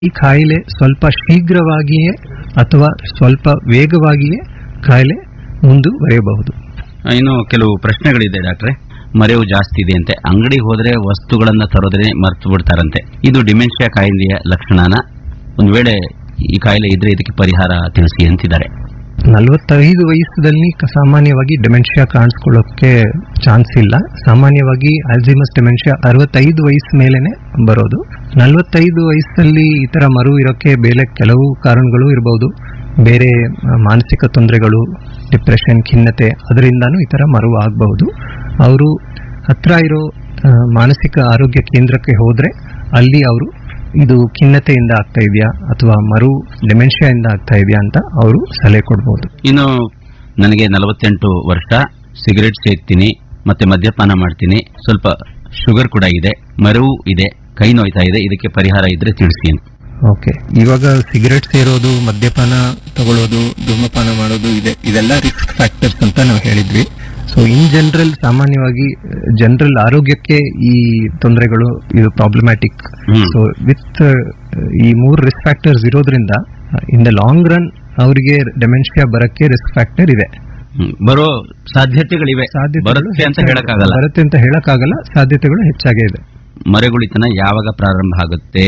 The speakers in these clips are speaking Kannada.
ಈ ಕಾಯಿಲೆ ಸ್ವಲ್ಪ ಶೀಘ್ರವಾಗಿಯೇ ಅಥವಾ ಸ್ವಲ್ಪ ವೇಗವಾಗಿಯೇ ಕಾಯಿಲೆ ಮುಂದುವರಿಯಬಹುದು ಆ, ಇನ್ನು ಕೆಲವು ಪ್ರಶ್ನೆಗಳಿದೆ ಡಾಕ್ಟ್ರೆ ಮರೆವು ಜಾಸ್ತಿ ಇದೆ ಅಂತೆ ಅಂಗಡಿಗೆ ಹೋದ್ರೆ ವಸ್ತುಗಳನ್ನ ತರೋದ್ರೆ ಮರ್ತು ಬಿಡ್ತಾರಂತೆ ಇದು ಡಿಮೆನ್ಷಿಯಾ ಕಾಯಿಲೆಯ ಲಕ್ಷಣನ ಒಂದ್ ವೇಳೆ ಈ ಕಾಯಿಲೆ ಇದ್ರೆ ಇದಕ್ಕೆ ಪರಿಹಾರ ತಿಳಿಸಿ ಅಂತಿದ್ದಾರೆ ನಲವತ್ತೈದು ವಯಸ್ಸಲ್ಲಿ ಕ- ಸಾಮಾನ್ಯವಾಗಿ ಡೆಮೆನ್ಷಿಯಾ ಕಾಣಿಸ್ಕೊಳ್ಳೋಕೆ ಚಾನ್ಸ್ ಇಲ್ಲ ಸಾಮಾನ್ಯವಾಗಿ ಆಲ್ಝಿಮಸ್ ಡೆಮೆನ್ಷಿಯಾ ಅರವತ್ತೈದು ವಯಸ್ಸು ಮೇಲೆನೆ ಬರೋದು ನಲವತ್ತೈದು ವಯಸ್ಸಲ್ಲಿ ಈ ತರ ಮರು ಇರೋಕೆ ಬೇರೆ ಕೆಲವು ಕಾರಣಗಳು ಇರಬಹುದು ಬೇರೆ ಆ, ಮಾನಸಿಕ ತೊಂದರೆಗಳು ಡಿಪ್ರೆಷನ್ ಖಿನ್ನತೆ ಅದರಿಂದಾನೂ ಈ ತರ ಮರು ಆಗಬಹುದು ಅವರು ಹತ್ರ ಇರೋ ಆ, ಮಾನಸಿಕ ಆರೋಗ್ಯ ಕೇಂದ್ರಕ್ಕೆ ಹೋದ್ರೆ ಅಲ್ಲಿ ಅವರು ಇದು ಖಿನ್ನತೆಯಿಂದ ಆಗ್ತಾ ಇದೆಯಾ ಅಥವಾ ಮರು ಡೆಮೆನ್ಷಿಯಾಯಿಂದ ಆಗ್ತಾ ಇದೆಯಾ ಅಂತ ಅವರು ಸಲಹೆ ಕೊಡ್ಬೋದು ಇನ್ನು ನನಗೆ ನಲವತ್ತೆಂಟು ವರ್ಷ ಸಿಗರೆಟ್ ಸೇರ್ತೀನಿ ಮತ್ತೆ ಮದ್ಯಪಾನ ಮಾಡ್ತೀನಿ ಸ್ವಲ್ಪ ಶುಗರ್ ಕೂಡ ಇದೆ ಮರವು ಇದೆ ಕೈ ನೋಯ್ತಾ ಇದೆ ಇದಕ್ಕೆ ಪರಿಹಾರ ಇದ್ರೆ ತಿಳಿಸಿ ಅಂತ ಓಕೆ ಇವಾಗ ಸಿಗರೆಟ್ ಸೇರೋದು ಮದ್ಯಪಾನ ತಗೊಳ್ಳೋದು ಧೂಮಪಾನ ಮಾಡೋದು ಇದೆ ಇದೆಲ್ಲ ರಿಸ್ಕ್ ಫ್ಯಾಕ್ಟರ್ಸ್ ಅಂತ ನಾವು ಹೇಳಿದ್ವಿ ಸೊ ಇನ್ ಜನರಲ್ ಸಾಮಾನ್ಯವಾಗಿ ಜನರಲ್ ಆರೋಗ್ಯಕ್ಕೆ ಈ ತೊಂದರೆಗಳು ಇದು ಪ್ರಾಬ್ಲಮ್ಯಾಟಿಕ್ ಹ್ಮ್. ಸೊ ವಿತ್ ಈ ಮೂರು ರಿಸ್ಕ್ ಫ್ಯಾಕ್ಟರ್ಸ್ ಇರೋದ್ರಿಂದ ಇನ್ ದ ಲಾಂಗ್ ರನ್ ಅವರಿಗೆ ಡೆಮೆನ್ಷಿಯಾ ಬರಕ್ಕೆ ರಿಸ್ಕ್ ಫ್ಯಾಕ್ಟರ್ ಇದೆ ಹ್ಮ್. ಬರೋ ಸಾಧ್ಯತೆಗಳಿವೆ ಸಾಧ್ಯತೆಗಳು ಬರುತ್ತೆ ಅಂತ ಹೆಚ್ಚಾಗಿ- ಹೇಳಕ್ಕಾಗಲ್ಲ ಬರುತ್ತೆ ಅಂತ ಹೇಳಕ್ಕಾಗಲ್ಲ ಸಾಧ್ಯತೆಗಳು ಹೆಚ್ಚಾಗೇ ಇದೆ ಮರೆಗುಳಿತನ ಯಾವಾಗ ಪ್ರಾರಂಭ ಆಗುತ್ತೆ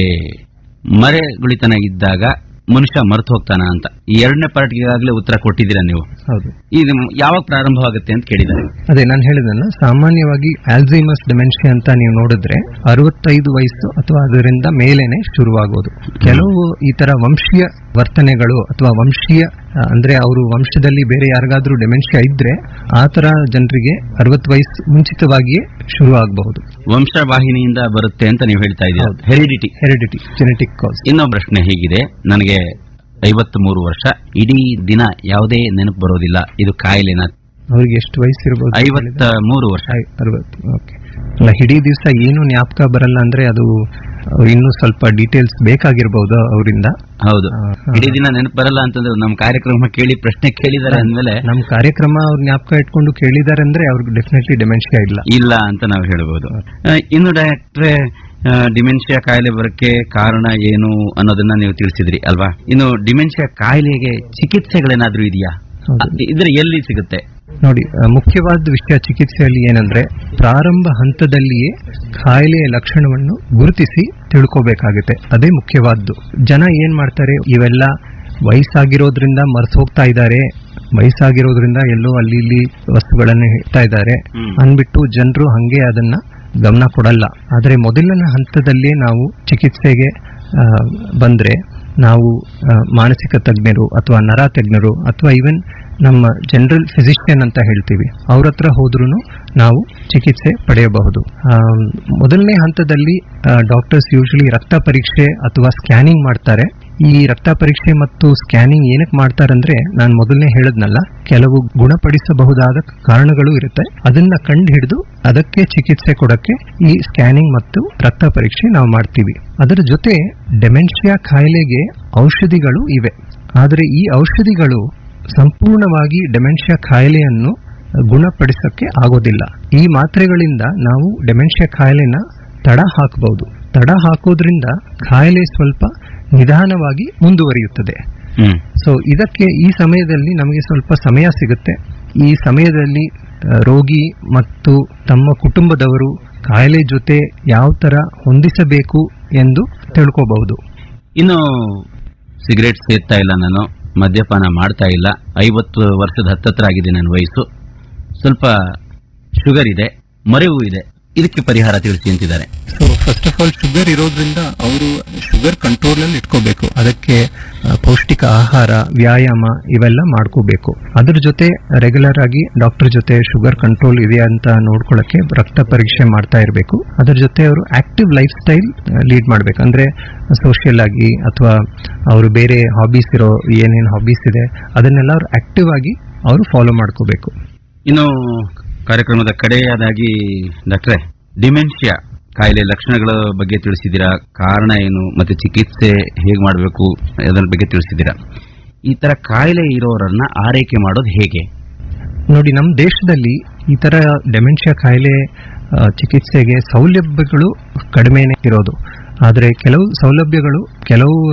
ಮರೆಗುಳಿತನ ಇದ್ದಾಗ ಮನುಷ್ಯ ಮರೆತು ಹೋಗ್ತಾನ ಅಂತ ಈ ಎರಡನೇ ಪಾರ್ಟ್ಗೆ ಈಗಾಗಲೇ ಉತ್ತರ ಕೊಟ್ಟಿದ್ದೀರಾ ನೀವು ಹೌದು ಇದು ಯಾವಾಗ ಪ್ರಾರಂಭವಾಗುತ್ತೆ ಅಂತ ಕೇಳಿದ್ದಾರೆ ಅದೇ ನಾನು ಹೇಳಿದಲ್ಲ ಸಾಮಾನ್ಯವಾಗಿ ಆಲ್ಝೈಮರ್ಸ್ ಡೆಮೆನ್ಷಿಯಾ ಅಂತ ನೀವು ನೋಡಿದ್ರೆ ಅರವತ್ತೈದು ವಯಸ್ಸು ಅಥವಾ ಅದರಿಂದ ಮೇಲೇನೆ ಶುರುವಾಗೋದು ಕೆಲವು ಈ ತರ ವಂಶೀಯ ವರ್ತನೆಗಳು ಅಥವಾ ವಂಶೀಯ ಆ, ಅಂದ್ರೆ ಅವರು ವಂಶದಲ್ಲಿ ಬೇರೆ ಯಾರಿಗಾದ್ರೂ ಡೆಮೆನ್ಷಿಯಾ ಇದ್ರೆ ಆ ತರ ಜನರಿಗೆ ಅರವತ್ತು ವಯಸ್ಸು ಮುಂಚಿತವಾಗಿಯೇ ಶುರು ಆಗಬಹುದು ವಂಶವಾಹಿನಿಯಿಂದ ಬರುತ್ತೆ ಅಂತ ನೀವು ಹೇಳ್ತಾ ಇದ್ದೀರಾ ಹೌದು. ಹೆರಿಡಿಟಿ ಹೆರಿಡಿಟಿ ಜೆನೆಟಿಕ್ ಕಾಸ್ ಇನ್ನೊಂದು ಪ್ರಶ್ನೆ ಹೀಗಿದೆ ನನಗೆ ಐವತ್ತ್ ಮೂರು ವರ್ಷ ಇಡೀ ದಿನ ಯಾವುದೇ ನೆನಪು ಬರೋದಿಲ್ಲ ಇದು ಕಾಯಿಲೆನ ಅವ್ರಿಗೆ ಎಷ್ಟು ವಯಸ್ಸು ಇರಬಹುದು ಐವತ್ತ ಮೂರು ವರ್ಷ ಅರವತ್ತು ಓಕೆ ಅಲ್ಲ ಇಡೀ ದಿವಸ ಏನು ಜ್ಞಾಪಕ ಬರಲ್ಲ ಅಂದ್ರೆ ಅದು ಅವ್ರು ಇನ್ನೂ ಸ್ವಲ್ಪ ಡೀಟೇಲ್ಸ್ ಬೇಕಾಗಿರ್ಬಹುದು ಅವರಿಂದ ಹೌದು ಆ, ಹಾ. ಇಡೀ ದಿನ ನೆನಪು ಬರಲ್ಲ ಅಂತಂದ್ರೆ ನಮ್ಮ ಕಾರ್ಯಕ್ರಮ ಕೇಳಿ ಪ್ರಶ್ನೆ ಕೇಳಿದಾರೆ ಅಂದ್ಮೇಲೆ ನಮ್ ಕಾರ್ಯಕ್ರಮ ಅವ್ರ ಜ್ಞಾಪಕ ಇಟ್ಕೊಂಡು ಕೇಳಿದಾರೆ ಅಂದ್ರೆ ಅವ್ರಿಗೆ ಡೆಫಿನೆಟ್ಲಿ ಡೆಮೆನ್ಷಿಯಾ ಇಲ್ಲ ಇಲ್ಲ ಅಂತ ನಾವು ಹೇಳ್ಬೋದು ಆ, ಇನ್ನು ಡಾಕ್ಟ್ರೆ ಡಿಮೆನ್ಷಿಯಾ ಕಾಯಿಲೆ ಬರಕ್ಕೆ ಕಾರಣ ಏನು ಅನ್ನೋದನ್ನ ನೀವು ತಿಳಿಸಿದ್ರಿ ಅಲ್ವಾ ಇನ್ನು ಡಿಮೆನ್ಷಿಯಾ ಕಾಯಿಲೆಗೆ ಚಿಕಿತ್ಸೆಗಳೇನಾದ್ರೂ ಇದೆಯಾ ಹೌದು. ಅ- ಇದ್ರೆ ಎಲ್ಲಿ ಸಿಗುತ್ತೆ ನೋಡಿ ಆ, ಮುಖ್ಯವಾದ ವಿಷಯ ಚಿಕಿತ್ಸೆಯಲ್ಲಿ ಏನಂದ್ರೆ ಪ್ರಾರಂಭ ಹಂತದಲ್ಲಿಯೇ ಕಾಯಿಲೆಯ ಲಕ್ಷಣವನ್ನು ಗುರುತಿಸಿ ತಿಳ್ಕೋಬೇಕಾಗುತ್ತೆ ಅದೇ ಮುಖ್ಯವಾದ್ದು ಜನ ಏನ್ ಮಾಡ್ತಾರೆ ಇವೆಲ್ಲ ವಯಸ್ಸಾಗಿರೋದ್ರಿಂದ ಮರ್ತು ಹೋಗ್ತಾ ಇದ್ದಾರೆ ವಯಸ್ಸಾಗಿರೋದ್ರಿಂದ ಎಲ್ಲೋ ಅಲ್ಲಿ ಇಲ್ಲಿ ವಸ್ತುಗಳನ್ನು ಇಡ್ತಾ ಇದ್ದಾರೆ ಹ್ಮ್. ಅಂದ್ಬಿಟ್ಟು ಜನರು ಹಂಗೆ ಅದನ್ನ ಗಮನ ಕೊಡಲ್ಲ ಆದರೆ ಮೊದಲನೇ ಹಂತದಲ್ಲಿ ನಾವು ಚಿಕಿತ್ಸೆಗೆ ಆ, ಬಂದ್ರೆ ನಾವು ಆ, ಮಾನಸಿಕ ತಜ್ಞರು ಅಥವಾ ನರ ತಜ್ಞರು ಅಥವಾ ಈವನ್ ನಮ್ಮ ಜನರಲ್ ಫಿಸಿಷಿಯನ್ ಅಂತ ಹೇಳ್ತೀವಿ ಅವ್ರ ಹತ್ರ ಹೋದ್ರೂ ನಾವು ಚಿಕಿತ್ಸೆ ಪಡೆಯಬಹುದು ಆ, ಮೊದಲನೇ ಹಂತದಲ್ಲಿ ಡಾಕ್ಟರ್ಸ್ ಯೂಶಲಿ ರಕ್ತ ಪರೀಕ್ಷೆ ಅಥವಾ ಸ್ಕ್ಯಾನಿಂಗ್ ಮಾಡ್ತಾರೆ ಈ ರಕ್ತ ಪರೀಕ್ಷೆ ಮತ್ತು ಸ್ಕ್ಯಾನಿಂಗ್ ಏನಕ್ಕೆ ಮಾಡ್ತಾರಂದ್ರೆ ನಾನು ಮೊದಲನೇ ಹೇಳದ್ನಲ್ಲ ಕೆಲವು ಗುಣಪಡಿಸಬಹುದಾದ ಕಾರಣಗಳು ಇರುತ್ತೆ ಅದನ್ನ ಕಂಡು ಹಿಡಿದು ಅದಕ್ಕೆ ಚಿಕಿತ್ಸೆ ಕೊಡಕ್ಕೆ ಈ ಸ್ಕ್ಯಾನಿಂಗ್ ಮತ್ತು ರಕ್ತ ಪರೀಕ್ಷೆ ನಾವು ಮಾಡ್ತೀವಿ ಅದರ ಜೊತೆ ಡೆಮೆನ್ಷಿಯಾ ಕಾಯಿಲೆಗೆ ಔಷಧಿಗಳು ಇವೆ ಆದರೆ ಈ ಔಷಧಿಗಳು ಸಂಪೂರ್ಣವಾಗಿ ಡೆಮೆನ್ಷಿಯಾ ಕಾಯಿಲೆಯನ್ನು ಗುಣಪಡಿಸಕ್ಕೆ ಆಗೋದಿಲ್ಲ ಈ ಮಾತ್ರೆಗಳಿಂದ ನಾವು ಡೆಮೆನ್ಷಿಯಾ ಕಾಯಿಲೆನ ತಡ ಹಾಕಬಹುದು ತಡ ಹಾಕೋದ್ರಿಂದ ಕಾಯಿಲೆ ಸ್ವಲ್ಪ ನಿಧಾನವಾಗಿ ಮುಂದುವರಿಯುತ್ತದೆ ಹ್ಮ್ ಸೊ ಇದಕ್ಕೆ ಈ ಸಮಯದಲ್ಲಿ ನಮಗೆ ಸ್ವಲ್ಪ ಸಮಯ ಸಿಗುತ್ತೆ ಈ ಸಮಯದಲ್ಲಿ ಆ, ರೋಗಿ ಮತ್ತು ತಮ್ಮ ಕುಟುಂಬದವರು ಕಾಯಿಲೆ ಜೊತೆ ಯಾವ ತರ ಹೊಂದಿಸಬೇಕು ಎಂದು ತಿಳ್ಕೋಬಹುದು ಇನ್ನು ಸಿಗರೇಟ್ ಸೇರ್ತಾ ಇಲ್ಲ ನಾನು ಮದ್ಯಪಾನ ಮಾಡ್ತಾ ಇಲ್ಲ ಐವತ್ತು ವರ್ಷದ ಹತ್ತತ್ರ ಆಗಿದೆ ನನ್ನ ವಯಸ್ಸು ಸ್ವಲ್ಪ ಶುಗರ್ ಇದೆ ಮರೆವು ಇದೆ ಇದಕ್ಕೆ ಪರಿಹಾರ ತಿಳಿಸಿ ಅಂತಿದ್ದಾರೆ so first of all sugar ಇರೋದ್ರಿಂದ ಅವರು ಶುಗರ್ ಕಂಟ್ರೋಲ್ ಅಲ್ಲಿ ಇಟ್ಕೋಬೇಕು ಅದಕ್ಕೆ ಆ, ಪೌಷ್ಟಿಕ ಆಹಾರ ವ್ಯಾಯಾಮ ಇವೆಲ್ಲ ಮಾಡ್ಕೋಬೇಕು ಅದ್ರ ಜೊತೆ ರೆಗ್ಯುಲರ್ ಆಗಿ ಡಾಕ್ಟರ್ ಜೊತೆ ಶುಗರ್ ಕಂಟ್ರೋಲ್ ಇದೆಯಾ ಅಂತ ನೋಡ್ಕೊಳ್ಳಕ್ಕೆ ರಕ್ತ ಪರೀಕ್ಷೆ ಮಾಡ್ತಾ ಇರಬೇಕು ಅದ್ರ ಜೊತೆ ಅವರು ಆಕ್ಟಿವ್ ಲೈಫ್ ಸ್ಟೈಲ್ ಲೀಡ್ ಮಾಡ್ಬೇಕು ಅಂದ್ರೆ ಸೋಷಿಯಲ್ ಆಗಿ ಅಥವಾ ಅವರು ಬೇರೆ ಹಾಬೀಸ್ ಇರೋ ಏನೇನು ಹಾಬೀಸ್ ಇದೆ ಅದನ್ನೆಲ್ಲ ಅವ್ರು ಆಕ್ಟಿವ್ ಆಗಿ ಅವರು ಫಾಲೋ ಮಾಡ್ಕೋಬೇಕು ಇನ್ನು ಕಾರ್ಯಕ್ರಮದ ಕಡೆಯದಾಗಿ ಡಾಕ್ಟ್ರೆ ಡಿಮೆನ್ಷಿಯಾ ಕಾಯಿಲೆ ಲಕ್ಷಣಗಳ ಬಗ್ಗೆ ತಿಳಿಸಿದ್ದೀರಾ ಕಾರಣ ಏನು ಮತ್ತೆ ಚಿಕಿತ್ಸೆ ಹೇಗೆ ಮಾಡಬೇಕು ಅದರ ಬಗ್ಗೆ ತಿಳಿಸಿದ್ದೀರಾ ಈ ತರ ಕಾಯಿಲೆ ಇರೋರನ್ನ ಆರೈಕೆ ಮಾಡೋದು ಹೇಗೆ ನೋಡಿ ನಮ್ಮ ದೇಶದಲ್ಲಿ ಈ ತರ ಡೆಮೆನ್ಷಿಯಾ ಕಾಯಿಲೆ ಆ, ಚಿಕಿತ್ಸೆಗೆ ಸೌಲಭ್ಯಗಳು ಕಡಿಮೆನೇ ಇರೋದು ಆದರೆ ಕೆಲವು ಸೌಲಭ್ಯಗಳು ಕೆಲವು